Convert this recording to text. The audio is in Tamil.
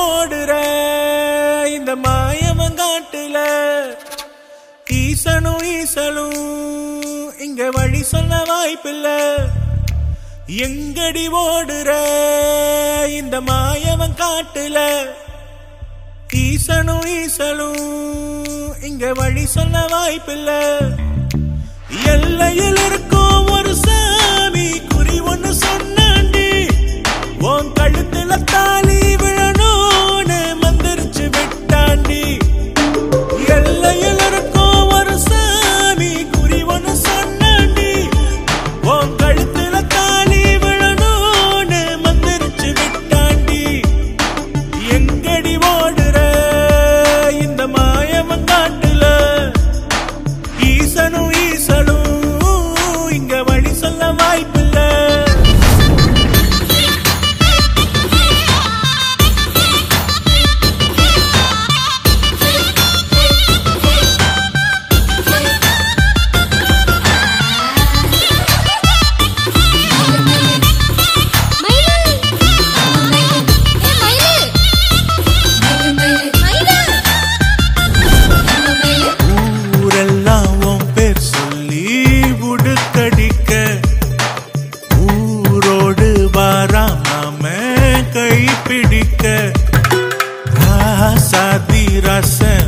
ஓடுற இந்த மாயமங்காட்டுல ஈசனும் ஈசலும் இங்க வழி சொல்ல வாய்ப்பில்ல எங்கடி ஓடுற இந்த மாயவன் காட்டுல ஈசனும் ஈசலும் இங்க வழி சொல்ல வாய்ப்பில்ல எல்லையில் இருக்கும் ஒரு சாமி குறி ஒண்ணு சொன்னாண்டி உன் கழுத்துல தாலி விழணும்னு மந்திரிச்சு விட்டாண்டி எல்லையில் இருக்கும் ஒரு சாமி குறி ஒண்ணு சொன்னாண்டி உன் கழுத்துல தாலி விழணும்னு மந்திரிச்சு விட்டாண்டி எங்கடி ஓடுற இந்த மாயவன் காட்டுல ஈசனும் ஈசனும் இங்க வழி சொல்ல வாய்ப்பில்ல மயிலு ஏ மயிலு மயிலு ஊரெல்லாம் உன் பேர் சொல்லி உடுக்கடிக்க ஊரோடு வாராம கை பிடிக்க ராசாதி ரச